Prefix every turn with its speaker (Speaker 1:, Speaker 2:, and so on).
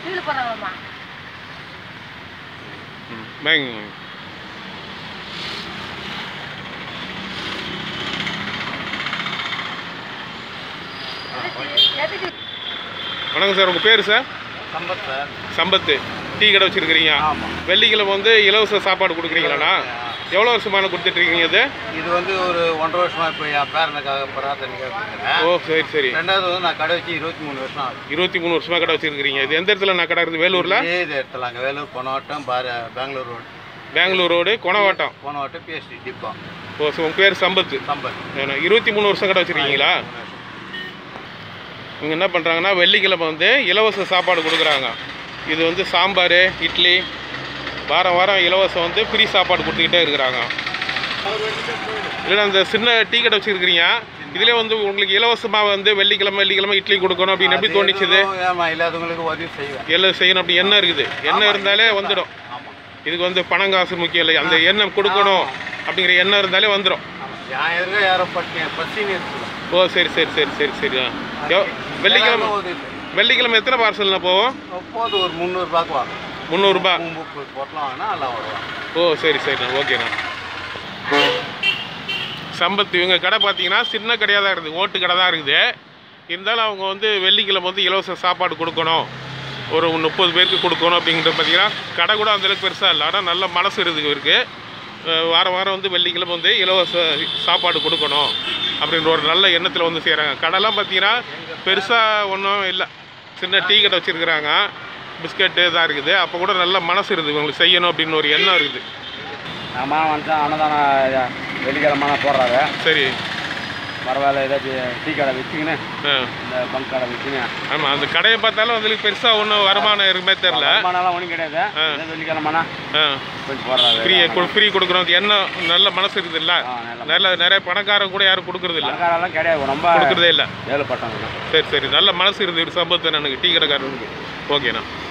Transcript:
Speaker 1: டிவியில் போடுறாங்கம்மா
Speaker 2: ம் வாங்க
Speaker 1: எதுக்கு
Speaker 2: வணக்கம் சார் உங்கள் பேர் sir
Speaker 3: Sampath sir
Speaker 2: Sampath tea கடை வச்சுருக்கிறீங்க
Speaker 3: ஆமாம்
Speaker 2: வெள்ளிக்கிழமை வந்து இலவச சாப்பாடு கொடுக்குறீங்களாண்ணா எவ்வளோ வருஷமான கொடுத்துட்ருக்கீங்க இது
Speaker 3: இது வந்து ஒரு ஒன்றரை வருஷமா இப்போ என் பேரனுக்காக பிரார்த்தனைக்காக கொடுக்குறேன்
Speaker 2: ஓ சரி சரி
Speaker 3: ரெண்டாவது வந்து நான் கடை வச்சு இருபத்தி மூணு வருஷம் ஆகுது
Speaker 2: இருபத்தி மூணு வருஷமாக கடை வச்சுருக்கிறீங்க இது எந்த இடத்துல நான் கடை இருக்குது வேலூரில்
Speaker 3: இதே இது இடத்துல அங்கே வேலூர் போனவட்டம் பாரு பெங்களூர் ரோடு
Speaker 2: பெங்களூர் ரோடு கொணவாட்டம்
Speaker 3: போனவட்டம் பிஎஸ்டி டிப்பா
Speaker 2: ஓ ஸோ உங்கள் பேர் சம்பத்து
Speaker 3: சம்பத்
Speaker 2: ஏன்னா, இருபத்தி மூணு வருஷம் கடை வச்சுருக்கீங்களா இவங்க என்ன பண்ணுறாங்கன்னா வெள்ளிக்கிழமை வந்து இலவச சாப்பாடு கொடுக்குறாங்க இது வந்து சாம்பார் இட்லி வாரம் வாரம் இலவசம் வந்து ஃப்ரீ சாப்பாடு கொடுத்துக்கிட்டே இருக்கிறாங்க இல்லை அந்த சின்ன டீ கடை வச்சுருக்கிறீங்க இதிலே வந்து உங்களுக்கு இலவசமாக வந்து வெள்ளிக்கிழமை வெள்ளிக்கிழமை இட்லி கொடுக்கணும் அப்படின்னு எப்படி தோணிச்சுது
Speaker 3: ஏமா இல்லாதவங்களுக்கு உதவி செய்வேன்
Speaker 2: எல்லாம் செய்யணும் அப்படி எண்ணம் இருக்குது எண்ணம் இருந்தாலே வந்துடும்
Speaker 3: ஆமாம்
Speaker 2: இதுக்கு வந்து பணம் காசு முக்கியம் இல்லை அந்த எண்ணம் கொடுக்கணும் அப்படிங்கிற எண்ணம் இருந்தாலே வந்துடும்
Speaker 3: ஆமாம் என் எதிர்க்க யாரும் பட்டி பசின்னு இருக்குல்ல
Speaker 2: ஓ சரி சரி சரி சரி சரி ஆ எவ்- வெள்ளிக்கிழமை
Speaker 3: எல்லாருக்கும் உதவி செய்வேன்.
Speaker 2: வெள்ளிக்கிழமை எத்தனை பார்சல்னா போவோம்
Speaker 3: போது ஒரு முந்நூறுபாக்கு வாங்க
Speaker 2: முந்நூறுரூபா
Speaker 3: முப்பது பொட்டலாம் வாங்கினா எல்லாம் வருவாங்க
Speaker 2: ஓ சரி சரிண்ணா ஓகேண்ணா சம்பத் இவங்க கடை பார்த்தீங்கன்னா சின்ன கடையாக தான் இருக்குது ஓட்டு கடை தான் இருக்குது இருந்தாலும் அவங்க வந்து வெள்ளிக்கிழமை வந்து இலவச சாப்பாடு கொடுக்கணும் ஒரு முப்பது பேருக்கு கொடுக்கணும் அப்படிங்கிறது பார்த்தீங்கன்னா கடை கூட அந்தளவுக்கு பெருசாக இல்லை ஆனால் நல்ல மனசு இருக்குது இவருக்கு அஹ் வாரம் வாரம் வந்து வெள்ளிக்கிழமை வந்து இலவச சாப்பாடு கொடுக்கணும் அப்படின்ற ஒரு நல்ல எண்ணத்தில் வந்து செய்கிறாங்க கடைலாம் பார்த்தீங்கன்னா பெருசாக ஒன்றும் இல்லை சின்ன டீ கடை வச்சுருக்குறாங்க பிஸ்கட்டு தான் இருக்குது அப்போ கூட நல்ல மனசு இருக்குது இவங்களுக்கு செய்யணும் அப்படின்னு ஒரு எண்ணம் இருக்குது
Speaker 3: அம்மா வந்து அன்னதானம் வெள்ளிக்கிழமை போடுறாரு
Speaker 2: சரி
Speaker 3: பரவாயில்ல ஏதாச்சும் டீ கடை வச்சுக்கின்னு
Speaker 2: ஆ
Speaker 3: இந்த பங்க் கடை வச்சுன்னு
Speaker 2: ஆமாம் அந்த கடையை பார்த்தாலும் அதுக்கு பெருசாக ஒன்றும் வருமானம் இருக்குமே தெரில
Speaker 3: வருமானம்லாம் ஒன்றும் கிடையாது
Speaker 2: ஆ.
Speaker 3: ஏதோ வெள்ளிக்கிழமைனா
Speaker 2: ஆ
Speaker 3: கொஞ்சம் போடுறாரு
Speaker 2: ஃப்ரீ ஃப்ரீ கொடுக்குறோம் எண்ணம் நல்ல மனசு இருக்குதுல்ல
Speaker 3: ஆ, நல்ல
Speaker 2: நல்ல நிறைய பணக்காரங்க கூட யாரும் கொடுக்குறது இல்லை
Speaker 3: பணக்காரெல்லாம் கிடையாது ரொம்ப
Speaker 2: கொடுக்குறதே இல்லை
Speaker 3: ஏழுப்பட்டவங்க தான்
Speaker 2: சரி சரி நல்ல மனசு இருக்குது சம்பவத்தை எனக்கு டீ கடைக்காரனுக்கு ஓகேண்ணா